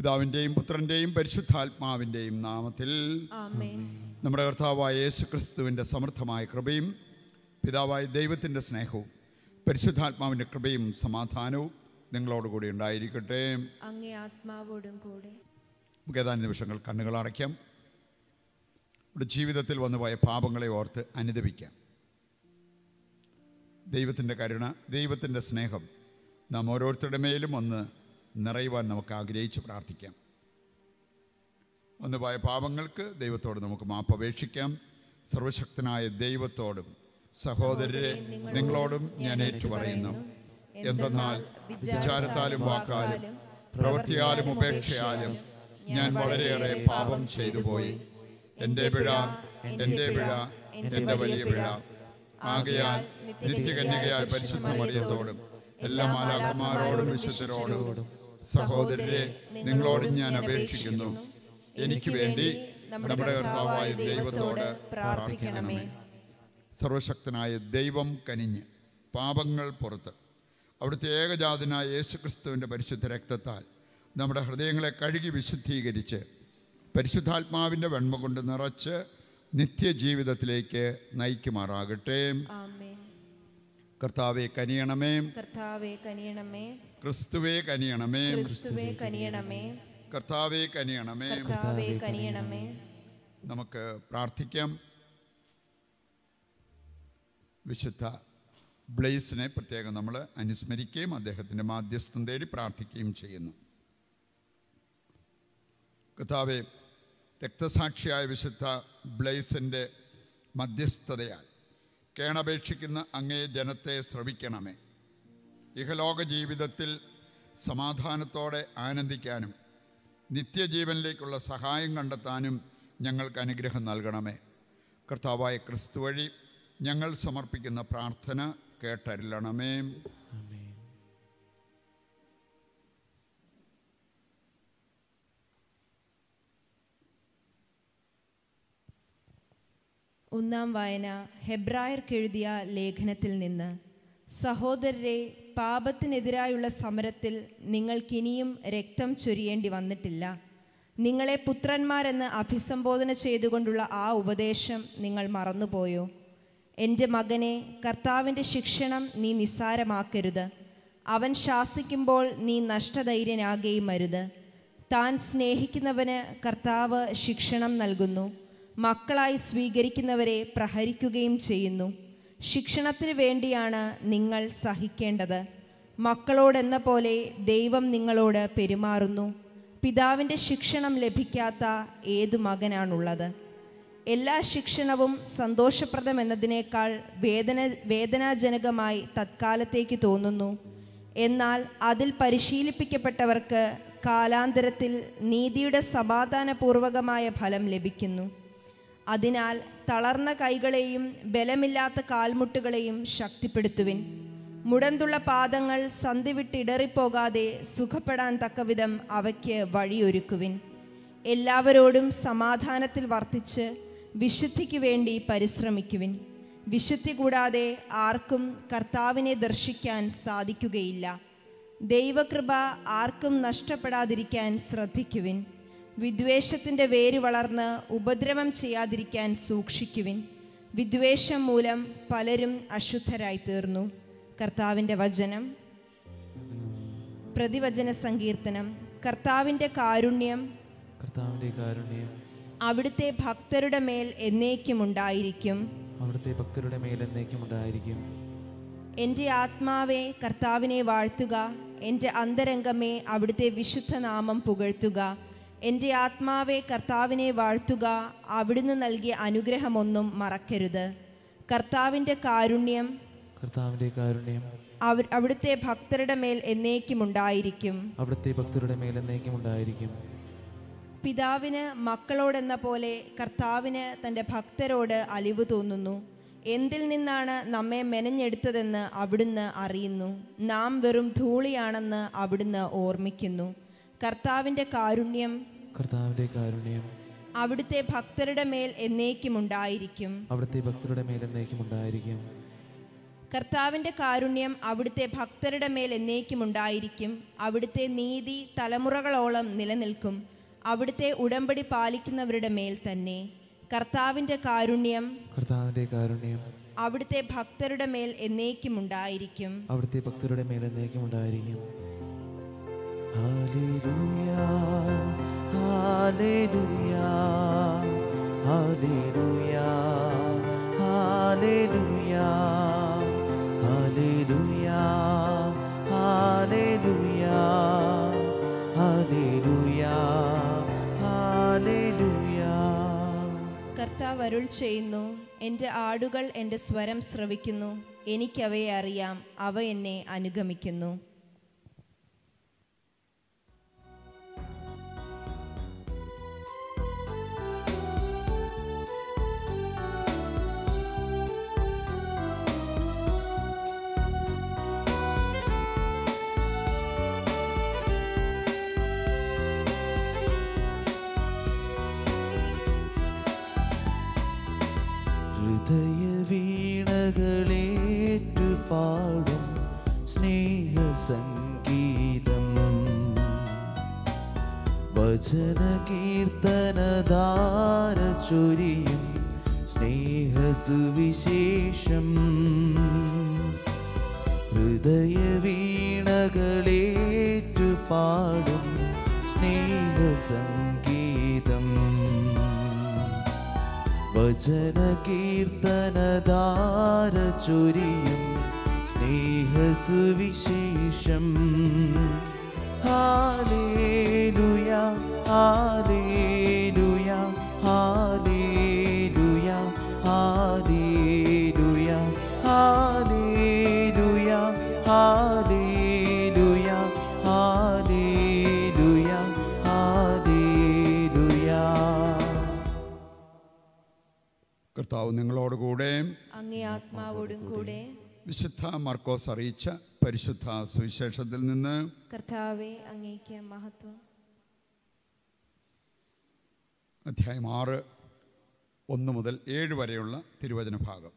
പിതാവിൻ്റെയും പുത്രൻ്റെയും പരിശുദ്ധാത്മാവിൻ്റെയും നാമത്തിൽ ആമേൻ നമ്മുടെ കർത്താവായ യേശു ക്രിസ്തുവിൻ്റെ സമൃദ്ധമായ കൃപയും പിതാവായ ദൈവത്തിൻ്റെ സ്നേഹവും പരിശുദ്ധാത്മാവിൻ്റെ കൃപയും സമാധാനവും നിങ്ങളോടുകൂടി ഉണ്ടായിരിക്കട്ടെ അങ്ങേ ആത്മാവോടും കൂടെ നമുക്ക് ഏതാനും നിമിഷങ്ങൾ കണ്ണുകൾ അടയ്ക്കാം നമ്മുടെ ജീവിതത്തിൽ വന്നുപോയ പാപങ്ങളെ ഓർത്ത് അനുദപിക്കാം ദൈവത്തിൻ്റെ കരുണ ദൈവത്തിൻ്റെ സ്നേഹം നാം ഓരോരുത്തരുടെ മേലും ഒന്ന് നിറയുവാൻ നമുക്ക് ആഗ്രഹിച്ച് പ്രാർത്ഥിക്കാം വന്നുപോയ പാപങ്ങൾക്ക് ദൈവത്തോട് നമുക്ക് മാപ്പ് അപേക്ഷിക്കാം സർവശക്തനായ ദൈവത്തോടും സഹോദരരെ നിങ്ങളോടും ഞാൻ ഏറ്റുപറയുന്നു എന്തെന്നാൽ വിചാരത്താലും വാക്കാലും പ്രവൃത്തിയാലും ഉപേക്ഷയാലും ഞാൻ വളരെയേറെ പാപം ചെയ്തു പോയി എൻ്റെ പിഴ എൻ്റെ പിഴ എൻ്റെ വലിയ പിഴ ആകയാൽ നിത്യകന്യകയായ പരിശുദ്ധ മറിയത്തോടും എല്ലാ മാലാഖമാരോടും വിശുദ്ധരോടും സഹോദരരെ നിങ്ങളോടും ഞാൻ അപേക്ഷിക്കുന്നു എനിക്ക് വേണ്ടി നമ്മുടെ കർത്താവായ ദൈവത്തോട് പ്രാർത്ഥിക്കണമേ സർവശക്തനായ ദൈവം കനിഞ്ഞ് പാപങ്ങൾ പുറത്ത് അവിടുത്തെ ഏകജാതനായ യേശുക്രിസ്തുവിൻ്റെ പരിശുദ്ധ രക്തത്താൽ നമ്മുടെ ഹൃദയങ്ങളെ കഴുകി വിശുദ്ധീകരിച്ച് പരിശുദ്ധാത്മാവിൻ്റെ വെണ്മ കൊണ്ട് നിറച്ച് നിത്യജീവിതത്തിലേക്ക് നയിക്കുമാറാകട്ടെ ആമേൻ കർത്താവെ കനിയണമേ കർത്താവെ കനിയണമേ ക്രിസ്തുവെ കനിയണമേ ക്രിസ്തുവെ കനിയണമേ കർത്താവെ കനിയണമേ കർത്താവെ കനിയണമേ നമുക്ക് പ്രാർത്ഥിക്കാം വിശുദ്ധ ബ്ലേസിനെ പ്രത്യേകം നമ്മൾ അനുസ്മരിക്കുകയും അദ്ദേഹത്തിൻ്റെ മാധ്യസ്ഥം തേടി പ്രാർത്ഥിക്കുകയും ചെയ്യുന്നു കർത്താവെ രക്തസാക്ഷിയായ വിശുദ്ധ ബ്ലേസിൻ്റെ മധ്യസ്ഥതയാൽ കേണപേക്ഷിക്കുന്ന അങ്ങേ ജനത്തെ ശ്രവിക്കണമേ ഇഹലോക ജീവിതത്തിൽ സമാധാനത്തോടെ ആനന്ദിക്കാനും നിത്യജീവനിലേക്കുള്ള സഹായം കണ്ടെത്താനും ഞങ്ങൾക്ക് അനുഗ്രഹം നൽകണമേ കർത്താവായ ക്രിസ്തു വഴി ഞങ്ങൾ സമർപ്പിക്കുന്ന പ്രാർത്ഥന കേട്ടരുളണമേ ഒന്നാം വായന ഹെബ്രായർക്കെഴുതിയ ലേഖനത്തിൽ നിന്ന് സഹോദരരെ പാപത്തിനെതിരായുള്ള സമരത്തിൽ നിങ്ങൾക്കിനിയും രക്തം ചൊരിയേണ്ടി വന്നിട്ടില്ല നിങ്ങളെ പുത്രന്മാരെന്ന് അഭിസംബോധന ചെയ്തുകൊണ്ടുള്ള ആ ഉപദേശം നിങ്ങൾ മറന്നുപോയോ എൻ്റെ മകനെ കർത്താവിൻ്റെ ശിക്ഷണം നീ നിസ്സാരമാക്കരുത് അവൻ ശാസിക്കുമ്പോൾ നീ നഷ്ടധൈര്യനാകുകയും അരുത് താൻ സ്നേഹിക്കുന്നവന് കർത്താവ് ശിക്ഷണം നൽകുന്നു മക്കളായി സ്വീകരിക്കുന്നവരെ പ്രഹരിക്കുകയും ചെയ്യുന്നു ശിക്ഷണത്തിന് വേണ്ടിയാണ് നിങ്ങൾ സഹിക്കേണ്ടത് മക്കളോടെന്ന പോലെ ദൈവം നിങ്ങളോട് പെരുമാറുന്നു പിതാവിൻ്റെ ശിക്ഷണം ലഭിക്കാത്ത ഏതു മകനാണുള്ളത് എല്ലാ ശിക്ഷണവും സന്തോഷപ്രദം എന്നതിനേക്കാൾ വേദന വേദനാജനകമായി തത്കാലത്തേക്ക് തോന്നുന്നു എന്നാൽ അതിൽ പരിശീലിപ്പിക്കപ്പെട്ടവർക്ക് കാലാന്തരത്തിൽ നീതിയുടെ സമാധാനപൂർവകമായ ഫലം ലഭിക്കുന്നു അതിനാൽ തളർന്ന കൈകളെയും ബലമില്ലാത്ത കാൽമുട്ടുകളെയും ശക്തിപ്പെടുത്തുവിൻ മുടന്തുള്ള പാദങ്ങൾ സന്ധി വിട്ടിടറിപ്പോകാതെ സുഖപ്പെടാൻ തക്കവിധം അവയ്ക്ക് വഴിയൊരുക്കുവിൻ എല്ലാവരോടും സമാധാനത്തിൽ വർത്തിച്ച് വിശുദ്ധിക്ക് വേണ്ടി പരിശ്രമിക്കുവിൻ വിശുദ്ധി കൂടാതെ ആർക്കും കർത്താവിനെ ദർശിക്കാൻ സാധിക്കുകയില്ല ദൈവകൃപ ആർക്കും നഷ്ടപ്പെടാതിരിക്കാൻ ശ്രദ്ധിക്കുവിൻ വിദ്വേഷത്തിൻ്റെ വേര് വളർന്ന് ഉപദ്രവം ചെയ്യാതിരിക്കാൻ സൂക്ഷിക്കുവിൻ വിദ്വേഷം മൂലം പലരും അശുദ്ധരായി തീർന്നു കർത്താവിൻ്റെ വചനം പ്രതിവചന സങ്കീർത്തനം കർത്താവിൻ്റെ കാരുണ്യം കർത്താവിൻ്റെ കാരുണ്യം അവിടുത്തെ ഭക്തരുടെ മേൽ എന്നേക്കും ഉണ്ടായിരിക്കും അവിടുത്തെ ഭക്തരുടെ മേൽ എന്നേക്കും ഉണ്ടായിരിക്കും എൻ്റെ ആത്മാവെ കർത്താവിനെ വാഴ്ത്തുക എൻ്റെ അന്തരംഗമേ അവിടുത്തെ വിശുദ്ധ നാമം പുകഴ്ത്തുക എൻ്റെ ആത്മാവെ കർത്താവിനെ വാഴ്ത്തുക അവിടുന്ന് നൽകിയ അനുഗ്രഹമൊന്നും മറക്കരുത് കർത്താവിൻ്റെ കാരുണ്യം കർത്താവിൻ്റെ കാരുണ്യം അവർ അവിടുത്തെ ഭക്തരുടെ മേൽ എന്നേക്കും ഉണ്ടായിരിക്കും അവിടുത്തെ ഭക്തരുടെ മേൽ എന്നേക്കും ഉണ്ടായിരിക്കും പിതാവിന് മക്കളോടെന്ന പോലെ കർത്താവിന് തൻ്റെ ഭക്തരോട് അലിവ് തോന്നുന്നു എന്തിൽ നിന്നാണ് നമ്മെ മെനഞ്ഞെടുത്തതെന്ന് അവിടുന്ന് അറിയുന്നു നാം വെറും ധൂളിയാണെന്ന് അവിടുന്ന് ഓർമ്മിക്കുന്നു കർത്താവിൻ്റെ കാരുണ്യം കർത്താവിൻ്റെ കാരുണ്യം അവിടുത്തെ ഭക്തരുടെ മേൽ എന്നേക്കും ഉണ്ടായിരിക്കും അവിടുത്തെ ഭക്തരുടെ മേൽ എന്നേക്കും ഉണ്ടായിരിക്കും കർത്താവിൻ്റെ കാരുണ്യം അവിടുത്തെ ഭക്തരുടെ മേൽ എന്നേക്കും ഉണ്ടായിരിക്കും അവിടുത്തെ നീതി തലമുറകളോളം നിലനിൽക്കും അവിടുത്തെ ഉടമ്പടി പാലിക്കുന്നവരുടെ മേൽ തന്നെ കർത്താവിൻ്റെ കാരുണ്യം കർത്താവിൻ്റെ കാരുണ്യം അവിടുത്തെ ഭക്തരുടെ മേൽ എന്നേക്കും ഉണ്ടായിരിക്കും അവിടുത്തെ ഭക്തരുടെ മേൽ എന്നേക്കും ഉണ്ടായിരിക്കും ഹല്ലേലൂയ ഹല്ലേലൂയ ഹല്ലേലൂയ ഹല്ലേലൂയ ഹല്ലേലൂയ ഹല്ലേലൂയ ഹല്ലേലൂയ ഹല്ലേലൂയ കർത്താവ് അരുൾ ചെയ്യുന്നു എൻ്റെ ആടുകൾ എൻ്റെ സ്വരം ശ്രവിക്കുന്നു എനിക്കവയെ അറിയാം അവ എന്നെ അനുഗമിക്കുന്നു ഹൃദയ വീണകളേറ്റു പാടും സ്നേഹ സംഗീതം വചന കീർത്തനധാര ചൊരിയും സ്നേഹ സുവിശേഷം ഹൃദയ വീണകളേറ്റു പാടും സ്നേഹ സംഗീതം വചന കീർത്തനധാര ചൊരിയും സ്നേഹ സുവിശേഷം ഹാലേലുയ ഹാലേലുയ ഹാലേലുയ ഹാലേലുയ ഹാലേലുയ ഹാലേലുയ ഹാലേലുയ ഹാലേലുയ കർത്താവ് നിങ്ങളോടുകൂടെ അങ്ങേ ആത്മാവോടും കൂടെ വിശുദ്ധ മർക്കോസ് അറിയിച്ച പരിശുദ്ധ സുവിശേഷത്തിൽ നിന്ന് കർത്താവെ അങ്ങേക്ക് മഹത്വം അധ്യായം ആറ് ഒന്ന് മുതൽ ഏഴ് വരെയുള്ള തിരുവചന ഭാഗം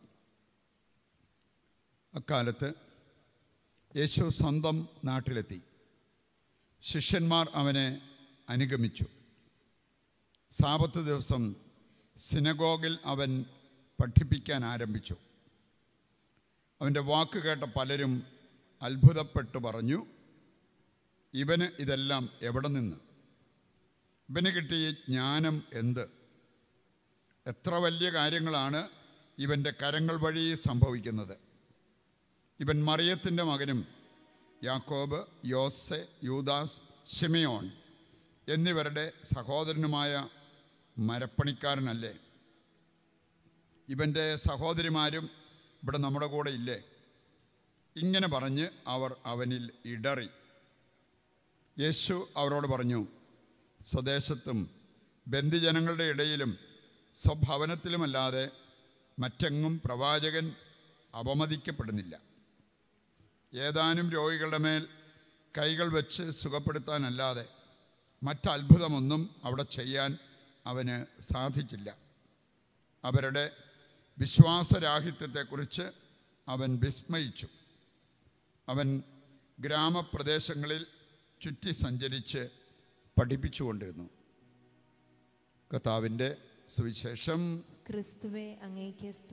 അക്കാലത്ത് യേശു സ്വന്തം നാട്ടിലെത്തി ശിഷ്യന്മാർ അവനെ അനുഗമിച്ചു സാപത്ത് ദിവസം സിനഗോഗിൽ അവൻ പഠിപ്പിക്കാൻ ആരംഭിച്ചു അവൻ്റെ വാക്ക് കേട്ട പലരും അത്ഭുതപ്പെട്ടു പറഞ്ഞു ഇവന് ഇതെല്ലാം എവിടെ നിന്ന് ഇവന് കിട്ടിയ ജ്ഞാനം എന്ത് എത്ര വലിയ കാര്യങ്ങളാണ് ഇവൻ്റെ കരങ്ങൾ വഴി സംഭവിക്കുന്നത് ഇവൻ മറിയത്തിൻ്റെ മകനും യാക്കോബ് യോസെ യൂദാസ് ഷിമിയോൺ എന്നിവരുടെ സഹോദരനുമായ മരപ്പണിക്കാരനല്ലേ ഇവൻ്റെ സഹോദരിമാരും ഇവിടെ നമ്മുടെ കൂടെ ഇല്ലേ ഇങ്ങനെ പറഞ്ഞ് അവർ അവനിൽ ഇടറി യേശു അവരോട് പറഞ്ഞു സ്വദേശത്തും ബന്ധിജനങ്ങളുടെ ഇടയിലും സ്വഭവനത്തിലുമല്ലാതെ മറ്റെങ്ങും പ്രവാചകൻ അപമതിക്കപ്പെടുന്നില്ല ഏതാനും രോഗികളുടെ മേൽ കൈകൾ വെച്ച് സുഖപ്പെടുത്താനല്ലാതെ മറ്റത്ഭുതമൊന്നും അവിടെ ചെയ്യാൻ അവന് സാധിച്ചില്ല അവരുടെ വിശ്വാസരാഹിത്യത്തെക്കുറിച്ച് അവൻ വിസ്മയിച്ചു അവൻ ഗ്രാമപ്രദേശങ്ങളിൽ ചുറ്റി സഞ്ചരിച്ച് പഠിപ്പിച്ചുകൊണ്ടിരുന്നു കർത്താവിൻ്റെ സുവിശേഷം ക്രിസ്തുവെ അങ്ങേക്ക് സ്തുതി.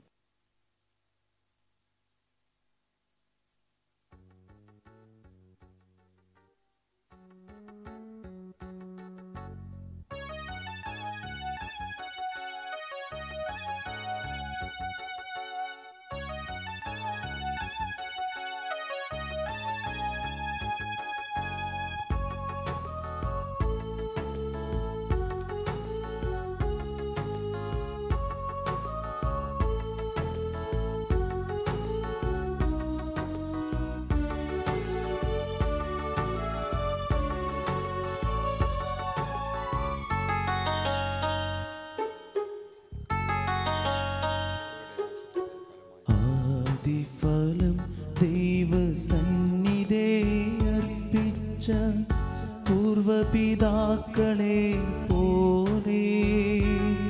ആദിഫലം ദൈവസന്നിധേ അർപ്പിച്ച പൂർവപിതാക്കളെ പോലെ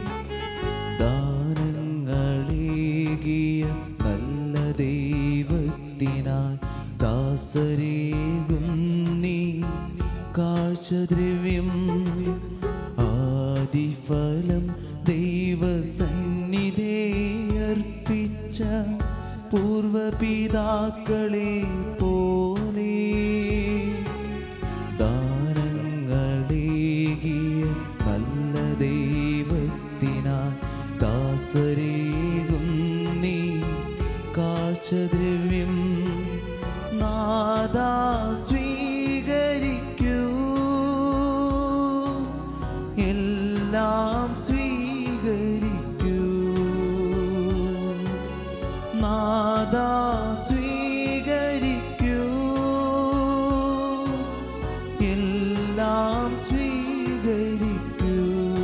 ദാനങ്ങളേകിയ നല്ല ദൈവജനമേ കാശദ്രവ്യം ആദിഫലം ദൈവസന്നിധേ അർപ്പിച്ച പൂർവപിതാക്കളെ പോലെ ദാനങ്ങളേകിയ നല്ല ദൈവത്തിനാൽ ദാസരേകും നീ കാഴ്ചദ്രവ്യം നാദാ സ്വീകരിക്കൂ എല്ലാം സ്വീകരിക്കൂ നാദാ സ്വീകരിക്കൂ എല്ലാം സ്വീകരിക്കൂ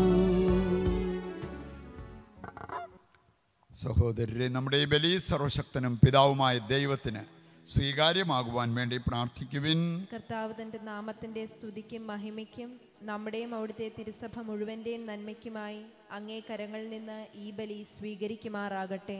സഹോദരരെ നമ്മുടെ ഈ ബലി സർവശക്തനും പിതാവുമായ ദൈവത്തിന് സ്വീകാര്യമാകുവാൻ വേണ്ടി പ്രാർത്ഥിക്കുവിൻ കർത്താവ് തന്റെ നാമത്തിന്റെ സ്തുതിക്കും മഹിമയ്ക്കും നമ്മുടെയും അവിടുത്തെ തിരുസഭ മുഴുവന്റെയും നന്മയ്ക്കുമായി അങ്ങേ കരങ്ങളിൽ നിന്ന് ഈ ബലി സ്വീകരിക്കുമാറാകട്ടെ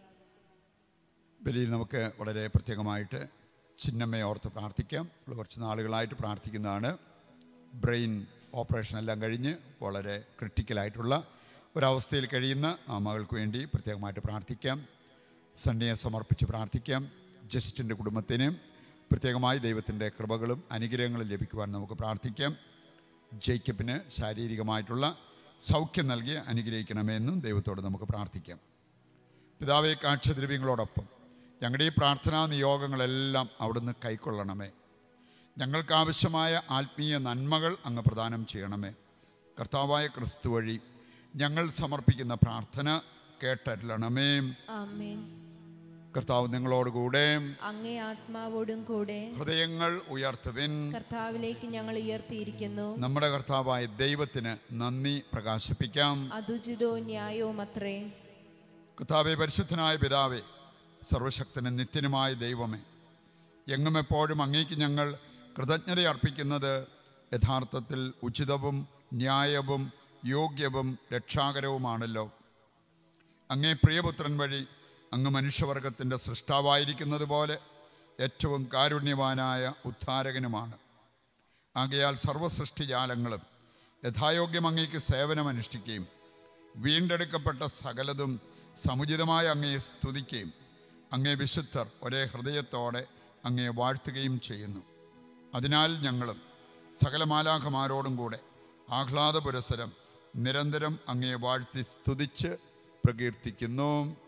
ബലിയിൽ നമുക്ക് വളരെ പ്രത്യേകമായിട്ട് ചിന്നമ്മയെ ഓർത്ത് പ്രാർത്ഥിക്കാം നമ്മൾ കുറച്ച് നാളുകളായിട്ട് പ്രാർത്ഥിക്കുന്നതാണ് ബ്രെയിൻ ഓപ്പറേഷൻ എല്ലാം കഴിഞ്ഞ് വളരെ ക്രിട്ടിക്കലായിട്ടുള്ള ഒരവസ്ഥയിൽ കഴിയുന്ന ആ മകൾക്ക് വേണ്ടി പ്രത്യേകമായിട്ട് പ്രാർത്ഥിക്കാം സണ്ണിയെ സമർപ്പിച്ച് പ്രാർത്ഥിക്കാം ജസ്റ്റിൻ്റെ കുടുംബത്തിന് പ്രത്യേകമായി ദൈവത്തിൻ്റെ കൃപകളും അനുഗ്രഹങ്ങളും ലഭിക്കുവാൻ നമുക്ക് പ്രാർത്ഥിക്കാം ജേക്കബിന് ശാരീരികമായിട്ടുള്ള സൗഖ്യം നൽകി അനുഗ്രഹിക്കണമേ എന്നും ദൈവത്തോട് നമുക്ക് പ്രാർത്ഥിക്കാം പിതാവെ കാഴ്ചദ്രവ്യങ്ങളോടൊപ്പം ഞങ്ങളുടെ ഈ പ്രാർത്ഥനാ നിയോഗങ്ങളെല്ലാം അവിടുന്ന് കൈക്കൊള്ളണമേ ഞങ്ങൾക്ക് ആവശ്യമായ ആത്മീയ നന്മകൾ അങ്ങ് പ്രദാനം ചെയ്യണമേ കർത്താവായ ക്രിസ്തു വഴി ഞങ്ങൾ സമർപ്പിക്കുന്ന പ്രാർത്ഥന കേട്ടല്ലണമേ ആമേൻ കർത്താവ് നിങ്ങളോടുകൂടെ അങ്ങേ ആത്മാവോടും കൂടെ ഹൃദയങ്ങൾ ഉയർത്തുവിൻ കർത്താവിലേക്ക് ഞങ്ങൾ ഉയർത്തിയിരിക്കുന്നു നമ്മുടെ കർത്താവായ ദൈവത്തിന് നന്ദി പ്രകാശിപ്പിക്കാം അതുചിതോ ന്യായവും അത്രേ കർത്താവെ പരിശുദ്ധനായ പിതാവേ സർവശക്തനും നിത്യനുമായ ദൈവമേ എങ്ങും എപ്പോഴും അങ്ങേക്ക് ഞങ്ങൾ കൃതജ്ഞത അർപ്പിക്കുന്നത് യഥാർത്ഥത്തിൽ ഉചിതവും ന്യായവും യോഗ്യവും രക്ഷാകരവുമാണല്ലോ അങ്ങേ പ്രിയപുത്രൻ വഴി അങ്ങ് മനുഷ്യവർഗത്തിൻ്റെ സൃഷ്ടാവായിരിക്കുന്നത് പോലെ ഏറ്റവും കാരുണ്യവാനായ ഉദ്ധാരകനുമാണ് ആകയാൽ സർവസൃഷ്ടിജാലങ്ങളും യഥായോഗ്യം അങ്ങേക്ക് സേവനമനുഷ്ഠിക്കുകയും വീണ്ടെടുക്കപ്പെട്ട സകലതും സമുചിതമായ അങ്ങയെ സ്തുതിക്കുകയും അങ്ങേ വിശുദ്ധർ ഒരേ ഹൃദയത്തോടെ അങ്ങയെ വാഴ്ത്തുകയും ചെയ്യുന്നു അതിനാൽ ഞങ്ങളും സകല മാലാഖമാരോടും കൂടെ ആഹ്ലാദ പുരസരം നിരന്തരം അങ്ങയെ വാഴ്ത്തി സ്തുതിച്ച് പ്രകീർത്തിക്കുന്നു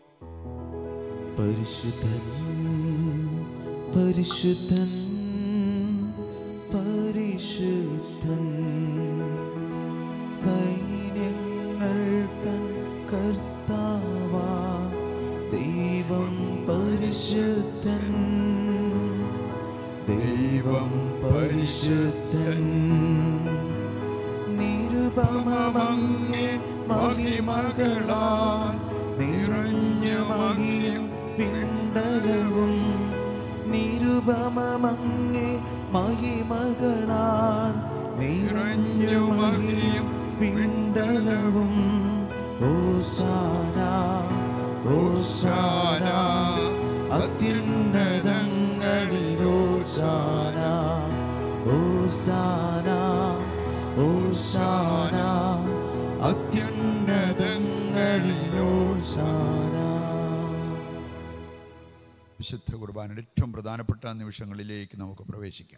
പരിശുദ്ധൻ പരിശുദ്ധൻ പരിശുദ്ധൻ സൈന്യങ്ങൾ തൻ കർത്താവാ ദൈവം പരിശുദ്ധൻ ദൈവം പരിശുദ്ധൻ നിരുപമങ്ങേ മഹിമകളാൽ നിറഞ്ഞ മഹിയും പിണ്ടലവും നിരുപമങ്ങേ മഹിമകളാൽ നിറഞ്ഞു മഹിയും പിണ്ടലവും ഓസാന ഓസാന അത്യുന്നതങ്ങളിൽ ഓസാന ഓസാന ഓസാന അത്യുന്നതങ്ങളിൽ ഓസാന വിശുദ്ധ കുർബാനയുടെ ഏറ്റവും പ്രധാനപ്പെട്ട നിമിഷങ്ങളിലേക്ക് നമുക്ക് പ്രവേശിക്കാം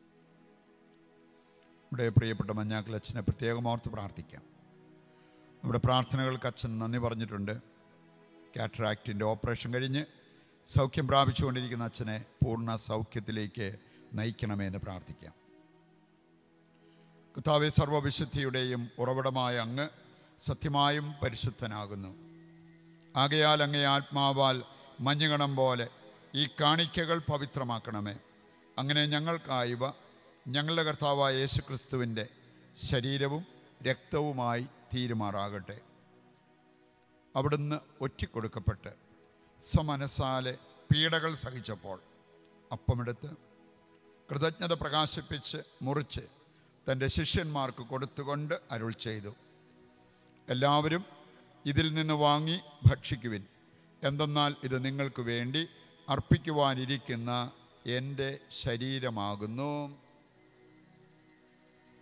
നമ്മുടെ പ്രിയപ്പെട്ട മഞ്ഞാക്കൽ അച്ഛനെ പ്രത്യേകം ഓർത്ത് പ്രാർത്ഥിക്കാം നമ്മുടെ പ്രാർത്ഥനകൾക്ക് അച്ഛൻ നന്ദി പറഞ്ഞിട്ടുണ്ട് കാറ്ററാക്റ്റിൻ്റെ ഓപ്പറേഷൻ കഴിഞ്ഞ് സൗഖ്യം പ്രാപിച്ചുകൊണ്ടിരിക്കുന്ന അച്ഛനെ പൂർണ്ണ സൗഖ്യത്തിലേക്ക് നയിക്കണമേ എന്ന് പ്രാർത്ഥിക്കാം കർത്താവെ സർവവിശുദ്ധിയുടെയും ഉറവിടമായ അങ്ങ് സത്യമായും പരിശുദ്ധനാകുന്നു ആകയാൽ അങ്ങേ ആത്മാവാൽ മഞ്ഞുകണം പോലെ ഈ കാണിക്കകൾ പവിത്രമാക്കണമേ അങ്ങനെ ഞങ്ങൾക്കായവ ഞങ്ങളുടെ കർത്താവായ യേശുക്രിസ്തുവിൻ്റെ ശരീരവും രക്തവുമായി തീരുമാറാകട്ടെ അവിടുന്ന് ഒറ്റിക്കൊടുക്കപ്പെട്ട് സമനസാലെ പീഡകൾ സഹിച്ചപ്പോൾ അപ്പമെടുത്ത് കൃതജ്ഞത പ്രകാശിപ്പിച്ച് മുറിച്ച് തൻ്റെ ശിഷ്യന്മാർക്ക് കൊടുത്തുകൊണ്ട് അരുൾ ചെയ്തു എല്ലാവരും ഇതിൽ നിന്ന് വാങ്ങി ഭക്ഷിക്കുവിൻ എന്തെന്നാൽ ഇത് നിങ്ങൾക്ക് വേണ്ടി അർപ്പിക്കുവാനിരിക്കുന്ന എൻ്റെ ശരീരമാകുന്നു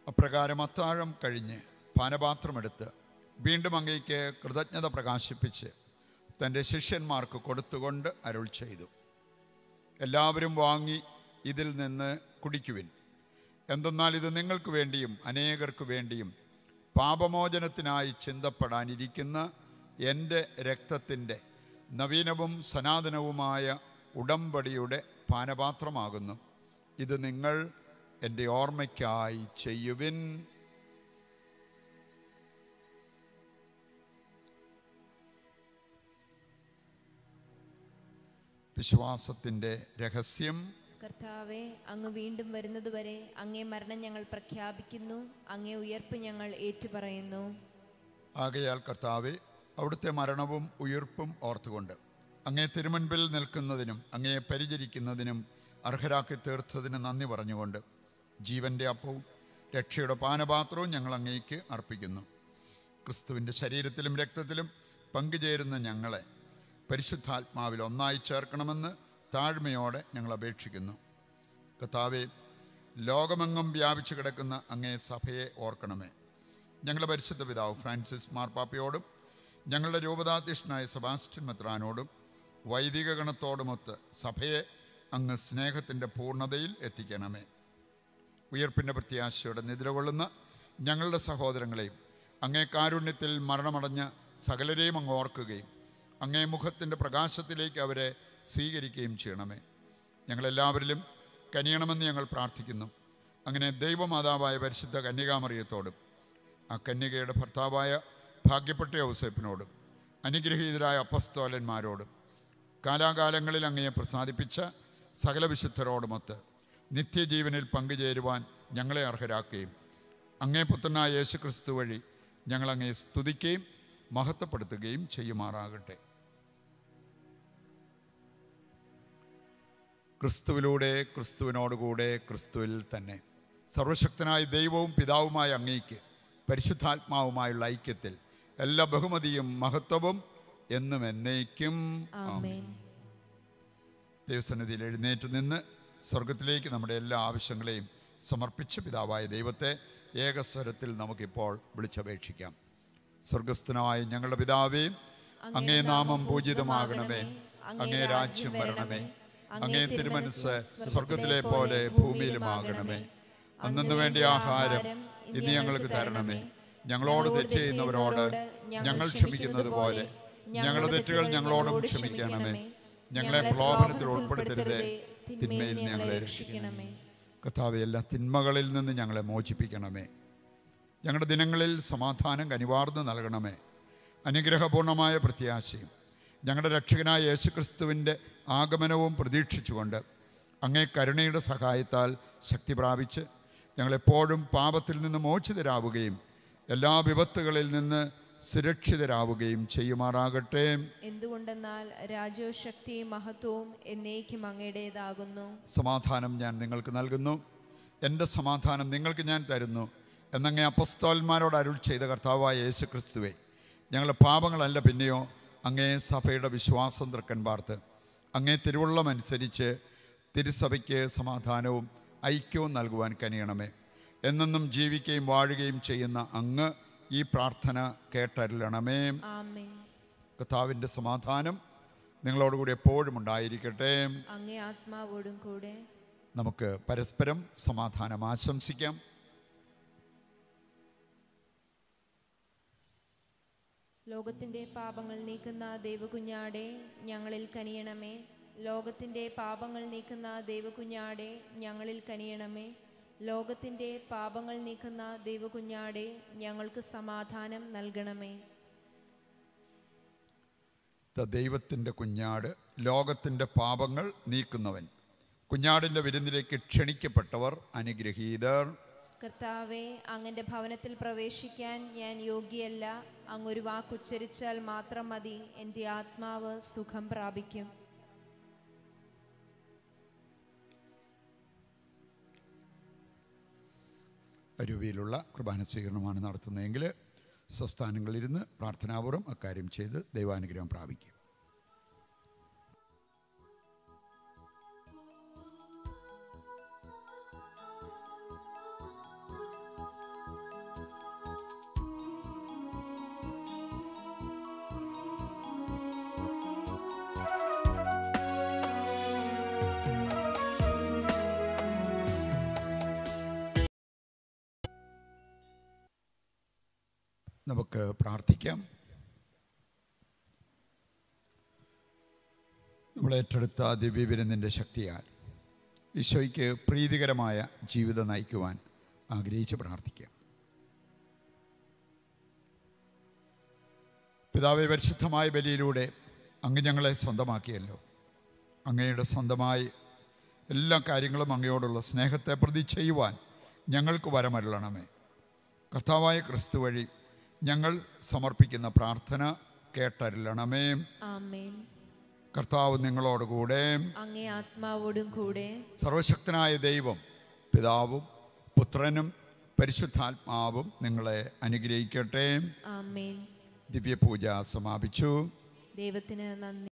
അപ്രകാരം അത്താഴം കഴിഞ്ഞ് പാനപാത്രമെടുത്ത് വീണ്ടും അങ്ങേക്ക് കൃതജ്ഞത പ്രകാശിപ്പിച്ച് തൻ്റെ ശിഷ്യന്മാർക്ക് കൊടുത്തുകൊണ്ട് അരുൾ ചെയ്തു എല്ലാവരും വാങ്ങി ഇതിൽ നിന്ന് കുടിക്കുവിൻ എന്തെന്നാൽ ഇത് നിങ്ങൾക്ക് വേണ്ടിയും അനേകർക്ക് വേണ്ടിയും പാപമോചനത്തിനായി ചിന്തപ്പെടാനിരിക്കുന്ന എൻ്റെ രക്തത്തിൻ്റെ നവീനവും സനാതനവുമായ ഉടമ്പടിയുടെ പാനപാത്രമാകുന്നു ഇത് നിങ്ങൾ എൻ്റെ ഓർമ്മയ്ക്കായി ചെയ്യുവിൻ വിശ്വാസത്തിൻ്റെ രഹസ്യം കർത്താവെ അങ്ങ് വീണ്ടും വരുന്നതുവരെ അങ്ങേ മരണം ഞങ്ങൾ പ്രഖ്യാപിക്കുന്നു അങ്ങേ ഉയർപ്പ് ഞങ്ങൾ ഏറ്റുപറയുന്നു ആകയാൽ കർത്താവെ അവിടുത്തെ മരണവും ഉയിർപ്പും ഓർത്തുകൊണ്ട് അങ്ങേ തിരുമുൻപിൽ നിൽക്കുന്നതിനും അങ്ങയെ പരിചരിക്കുന്നതിനും അർഹരാക്കി തീർത്തതിന് നന്ദി പറഞ്ഞുകൊണ്ട് ജീവൻ്റെ അപ്പവും രക്ഷയുടെ പാനപാത്രവും ഞങ്ങൾ അങ്ങേക്ക് അർപ്പിക്കുന്നു ക്രിസ്തുവിൻ്റെ ശരീരത്തിലും രക്തത്തിലും പങ്കുചേരുന്ന ഞങ്ങളെ പരിശുദ്ധാത്മാവിൽ ഒന്നായി ചേർക്കണമെന്ന് താഴ്മയോടെ ഞങ്ങൾ അപേക്ഷിക്കുന്നു കർത്താവെ ലോകമെങ്ങും വ്യാപിച്ചു കിടക്കുന്ന അങ്ങേ സഭയെ ഓർക്കണമേ ഞങ്ങളുടെ പരിശുദ്ധ പിതാവ് ഫ്രാൻസിസ് മാർപ്പാപ്പയോടും ഞങ്ങളുടെ രൂപതാധ്യക്ഷനായ സെബാസ്റ്റ്യൻ മെത്രാനോടും വൈദിക ഗണത്തോടുമൊത്ത് സഭയെ അങ്ങ് സ്നേഹത്തിൻ്റെ പൂർണ്ണതയിൽ എത്തിക്കണമേ ഉയർപ്പിൻ്റെ പ്രത്യാശയോടെ നിദ്രകൊള്ളുന്ന ഞങ്ങളുടെ സഹോദരങ്ങളെയും അങ്ങേ കാരുണ്യത്തിൽ മരണമടഞ്ഞ സകലരെയും അങ്ങ് ഓർക്കുകയും അങ്ങേ മുഖത്തിൻ്റെ പ്രകാശത്തിലേക്ക് അവരെ സ്വീകരിക്കുകയും ചെയ്യണമേ ഞങ്ങളെല്ലാവരിലും കനിയണമെന്ന് ഞങ്ങൾ പ്രാർത്ഥിക്കുന്നു അങ്ങനെ ദൈവമാതാവായ പരിശുദ്ധ കന്യകാമറിയത്തോടും ആ കന്യകയുടെ ഭർത്താവായ ഭാഗ്യപ്പെട്ട ഔസേപ്പിനോടും അനുഗ്രഹീതരായ അപ്പസ്തോലന്മാരോടും കാലാകാലങ്ങളിൽ അങ്ങയെ പ്രസാദിപ്പിച്ച സകല വിശുദ്ധരോടുമൊത്ത് നിത്യജീവനിൽ പങ്കുചേരുവാൻ ഞങ്ങളെ അർഹരാക്കുകയും അങ്ങേ പുത്രനായ യേശു ക്രിസ്തു വഴി ഞങ്ങളങ്ങേ സ്തുതിക്കുകയും മഹത്വപ്പെടുത്തുകയും ചെയ്യുമാറാകട്ടെ ക്രിസ്തുവിലൂടെ ക്രിസ്തുവിനോടുകൂടെ ക്രിസ്തുവിൽ തന്നെ സർവശക്തനായ ദൈവവും പിതാവുമായ അങ്ങേക്ക് പരിശുദ്ധാത്മാവുമായുള്ള ഐക്യത്തിൽ എല്ലാ ബഹുമതിയും മഹത്വവും എന്നും എന്നേക്കും ആമേൻ ദൈവസന്നിധിയിൽ എഴുന്നേറ്റ് നിന്ന് സ്വർഗത്തിലേക്ക് നമ്മുടെ എല്ലാ ആവശ്യങ്ങളെയും സമർപ്പിച്ച പിതാവായ ദൈവത്തെ ഏകസ്വരത്തിൽ നമുക്കിപ്പോൾ വിളിച്ചപേക്ഷിക്കാം സ്വർഗസ്ഥനായ ഞങ്ങളുടെ പിതാവേ അങ്ങേ നാമം പൂജിതമാകണമേ അങ്ങേ രാജ്യം വരണമേ അങ്ങേ തിരുമനസ് സ്വർഗത്തിലെ പോലെ ഭൂമിയിലുമാകണമേ അന്നു വേണ്ടി ആഹാരം ഇന്ന് ഞങ്ങൾക്ക് തരണമേ ഞങ്ങളോട് തെറ്റ് ചെയ്യുന്നവരോട് ഞങ്ങൾ ക്ഷമിക്കുന്നത് പോലെ ഞങ്ങളുടെ തെറ്റുകൾ ഞങ്ങളോടും ക്ഷമിക്കണമേ ഞങ്ങളെ പ്രലോഭനത്തിൽ ഉൾപ്പെടുത്തരുതേ തിന്മയിൽ നിന്ന് ഞങ്ങളെ രക്ഷിക്കണമേ കർത്താവെ എല്ലാ തിന്മകളിൽ നിന്ന് ഞങ്ങളെ മോചിപ്പിക്കണമേ ഞങ്ങളുടെ ദിനങ്ങളിൽ സമാധാനം കനിവാർന്ന് നൽകണമേ അനുഗ്രഹപൂർണമായ പ്രത്യാശയും ഞങ്ങളുടെ രക്ഷകനായ യേശുക്രിസ്തുവിൻ്റെ ആഗമനവും പ്രതീക്ഷിച്ചുകൊണ്ട് അങ്ങേ കരുണയുടെ സഹായത്താൽ ശക്തി പ്രാപിച്ച് ഞങ്ങളെപ്പോഴും പാപത്തിൽ നിന്ന് മോചിതരാവുകയും എല്ലാ വിപത്തുകളിൽ നിന്ന് സുരക്ഷിതരാവുകയും ചെയ്യുമാറാകട്ടെ എന്തുകൊണ്ടെന്നാൽ രാജ്യവും ശക്തിയും മഹത്വവും എന്നേക്കും അങ്ങയുടേതാകുന്നു സമാധാനം ഞാൻ നിങ്ങൾക്ക് നൽകുന്നു എൻ്റെ സമാധാനം നിങ്ങൾക്ക് ഞാൻ തരുന്നു എന്നങ്ങേ അപ്പസ്തോന്മാരോട് അരുൾ ചെയ്ത കർത്താവായ യേശു ക്രിസ്തുവെ ഞങ്ങളുടെ പാപങ്ങളല്ല പിന്നെയോ അങ്ങേ സഭയുടെ വിശ്വാസം തൃക്കൻ പാർത്ത് അങ്ങേ തിരുവുള്ളമനുസരിച്ച് തിരുസഭയ്ക്ക് സമാധാനവും ഐക്യവും നൽകുവാൻ കനിയണമേ എന്നെന്നും ജീവിക്കുകയും വാഴുകയും ചെയ്യുന്ന അങ്ങ് ഈ പ്രാർത്ഥന കേട്ടരുളണമേ ആമേൻ കർത്താവിൻ്റെ സമാധാനം നിങ്ങളോടുകൂടി എപ്പോഴും ഉണ്ടായിരിക്കട്ടെ അങ്ങേ ആത്മാവോടും കൂടെ നമുക്ക് പരസ്പരം സമാധാനം ആശംസിക്കാം ലോകത്തിന്റെ പാപങ്ങൾ നീക്കുന്ന ദൈവകുഞ്ഞാടെ ഞങ്ങളിൽ കനിയണമേ ലോകത്തിന്റെ പാപങ്ങൾ നീക്കുന്ന ദൈവകുഞ്ഞാടെ ഞങ്ങളിൽ കനിയണമേ ലോകത്തിന്റെ പാപങ്ങൾ നീക്കുന്ന ദൈവകുഞ്ഞാടെ ഞങ്ങൾക്ക് സമാധാനം നൽകണമേ ദ ദൈവത്തിൻ്റെ കുഞ്ഞാട് ലോകത്തിൻ്റെ പാപങ്ങൾ നീക്കുന്നവൻ കുഞ്ഞാടിൻ്റെ വിരുന്നിലേക്ക് ക്ഷണിക്കപ്പെട്ടവർ അനുഗ്രഹീതർ കർത്താവെ അങ്ങന്റെ ഭവനത്തിൽ പ്രവേശിക്കാൻ ഞാൻ യോഗ്യയല്ല അങ്ങൊരു വാക്കുച്ചരിച്ചാൽ മാത്രം മതി എൻ്റെ ആത്മാവ് സുഖം പ്രാപിക്കും അരുവിയിലുള്ള കുർബാന സ്വീകരണമാണ് നടത്തുന്നതെങ്കിൽ സ്വസ്ഥാനങ്ങളിലിരുന്ന് പ്രാർത്ഥനാപൂർവ്വം അക്കാര്യം ചെയ്ത് ദൈവാനുഗ്രഹം പ്രാപിക്കും നമുക്ക് പ്രാർത്ഥിക്കാം നമ്മൾ ഏറ്റെടുത്ത ദിവ്യവിരുന്നിൻ്റെ ശക്തിയാൽ ഈശോയ്ക്ക് പ്രീതികരമായ ജീവിതം നയിക്കുവാൻ ആഗ്രഹിച്ച് പ്രാർത്ഥിക്കാം പിതാവെ പരിശുദ്ധമായ ബലിയിലൂടെ അങ്ങ് ഞങ്ങളെ സ്വന്തമാക്കിയല്ലോ അങ്ങയുടെ സ്വന്തമായി എല്ലാ കാര്യങ്ങളും അങ്ങയോടുള്ള സ്നേഹത്തെ പ്രതി ചെയ്യുവാൻ ഞങ്ങൾക്ക് വരമരുളണമേ കർത്താവായ ക്രിസ്തു വഴി ഞങ്ങൾ സമർപ്പിക്കുന്ന പ്രാർത്ഥന കേട്ടരുളണമേ ആമേൻ കർത്താവ് നിങ്ങളോടുകൂടെ അങ്ങേ ആത്മാവോടും കൂടെ സർവശക്തനായ ദൈവം പിതാവും പുത്രനും പരിശുദ്ധാത്മാവും നിങ്ങളെ അനുഗ്രഹിക്കട്ടെ ആമേൻ ദിവ്യപൂജ സമാപിച്ചു ദൈവത്തിന് നന്ദി